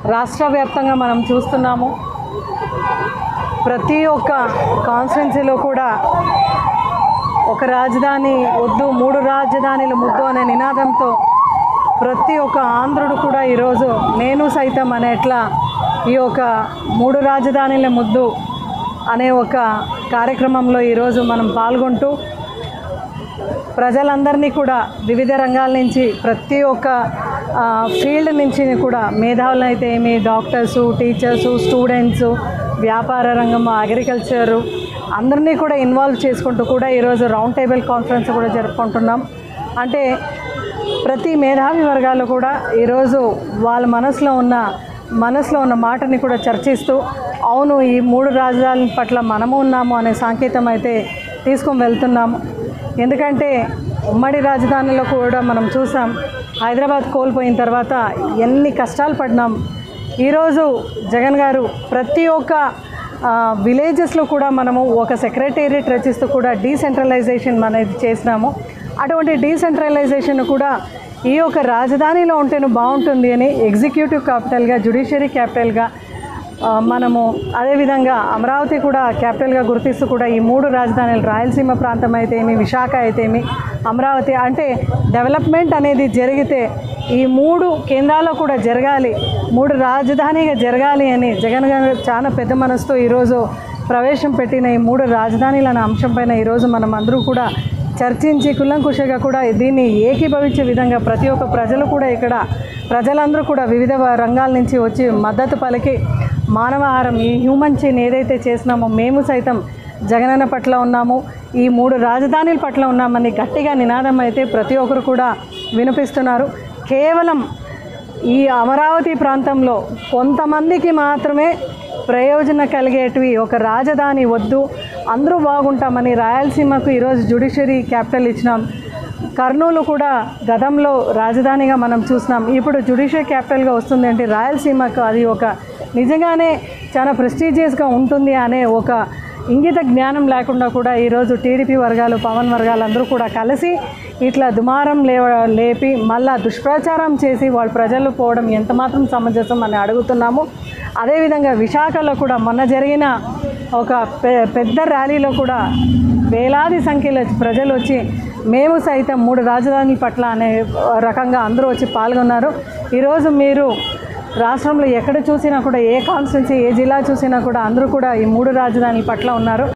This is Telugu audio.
రాష్ట్ర వ్యాప్తంగా మనం చూస్తున్నాము ప్రతి ఒక్క కాన్స్టిట్యున్సీలో కూడా ఒక రాజధాని వద్దు మూడు రాజధానులు ముద్దు అనే నినాదంతో ప్రతి ఒక్క ఆంధ్రుడు కూడా ఈరోజు నేను సైతం అనేట్లా ఈ యొక్క మూడు రాజధానుల ముద్దు అనే ఒక కార్యక్రమంలో ఈరోజు మనం పాల్గొంటూ ప్రజలందరినీ కూడా వివిధ రంగాల నుంచి ప్రతి ఒక్క ఆ, ఫీల్డ్ నుంచి కూడా మేధావులు అయితే ఏమి డాక్టర్సు టీచర్సు స్టూడెంట్స్ వ్యాపార రంగం అగ్రికల్చరు అందరినీ కూడా ఇన్వాల్వ్ చేసుకుంటూ కూడా ఈరోజు రౌండ్ టేబుల్ కాన్ఫరెన్స్ కూడా జరుపుకుంటున్నాం అంటే ప్రతి మేధావి వర్గాలు కూడా ఈరోజు వాళ్ళ మనసులో ఉన్న మనసులో ఉన్న మాటని కూడా చర్చిస్తూ అవును ఈ మూడు రాజధానుల పట్ల మనము ఉన్నాము అనే సంకేతం అయితే తీసుకొని వెళ్తున్నాము ఎందుకంటే ఉమ్మడి రాజధానిలో కూడా మనం చూసాం హైదరాబాద్ కోల్పోయిన తర్వాత ఎన్ని కష్టాలు పడినాం ఈరోజు జగన్ గారు ప్రతి ఒక్క విలేజెస్లో కూడా మనము ఒక సెక్రటేరియట్ రచిస్తూ కూడా డీసెంట్రలైజేషన్ అనేది చేసినాము అటువంటి డీసెంట్రలైజేషన్ కూడా ఈ యొక్క రాజధానిలో ఉంటేనే బాగుంటుంది అని ఎగ్జిక్యూటివ్ క్యాపిటల్గా జ్యుడిషియరీ క్యాపిటల్గా ఆ, మనము అదేవిధంగా అమరావతి కూడా క్యాపిటల్గా గుర్తిస్తూ కూడా ఈ మూడు రాజధానులు రాయలసీమ ప్రాంతం అయితేమి విశాఖ అయితేమి అమరావతి అంటే డెవలప్మెంట్ అనేది జరిగితే ఈ మూడు కేంద్రాల్లో కూడా జరగాలి మూడు రాజధానిగా జరగాలి అని జగన్ గారు చాలా పెద్ద మనసుతో ఈరోజు ప్రవేశం పెట్టిన ఈ మూడు రాజధానులు అనే అంశం పైన ఈరోజు మనం అందరూ కూడా చర్చించి కుల్లంకుషగా కూడా దీన్ని ఏకీభవించే విధంగా ప్రతి ఒక్క ప్రజలు కూడా ఇక్కడ ప్రజలందరూ కూడా వివిధ రంగాల నుంచి వచ్చి మద్దతు పలికి మానవాహారం ఈ హ్యూమన్ చైన్ ఏదైతే చేసినామో మేము సైతం జగనన్న పట్ల ఉన్నాము ఈ మూడు రాజధానుల పట్ల ఉన్నామని గట్టిగా నినాదం అయితే ప్రతి ఒక్కరు కూడా వినిపిస్తున్నారు కేవలం ఈ అమరావతి ప్రాంతంలో కొంతమందికి మాత్రమే ప్రయోజనం కలిగేటివి ఒక రాజధాని వద్దు అందరూ బాగుంటామని రాయలసీమకు ఈరోజు జ్యుడిషియరీ క్యాపిటల్ ఇచ్చినాం కర్నూలు కూడా గతంలో రాజధానిగా మనం చూసినాం ఇప్పుడు జ్యుడిషియల్ క్యాపిటల్గా వస్తుంది అంటే రాయలసీమకు అది ఒక నిజంగానే చాలా ప్రెస్టీజియస్గా ఉంటుంది అనే ఒక ఇంగిత జ్ఞానం లేకుండా కూడా ఈరోజు టీడీపీ వర్గాలు పవన్ వర్గాలు అందరూ కూడా కలిసి ఇట్లా దుమారం లే లేపి మళ్ళా దుష్ప్రచారం చేసి వాళ్ళ ప్రజలు పోవడం ఎంత మాత్రం సమంజసం అని అడుగుతున్నాము అదేవిధంగా విశాఖలో కూడా మొన్న జరిగిన ఒక పె పెద్ద ర్యాలీలో కూడా వేలాది సంఖ్యలో ప్రజలు వచ్చి మేము సైతం మూడు రాజధానుల పట్ల అనే రకంగా అందరూ వచ్చి పాల్గొన్నారు ఈరోజు మీరు రాష్ట్రంలో ఎక్కడ చూసినా కూడా ఏ కాన్స్టిట్యున్సీ ఏ జిల్లా చూసినా కూడా అందరూ కూడా ఈ మూడు రాజధానుల పట్ల ఉన్నారు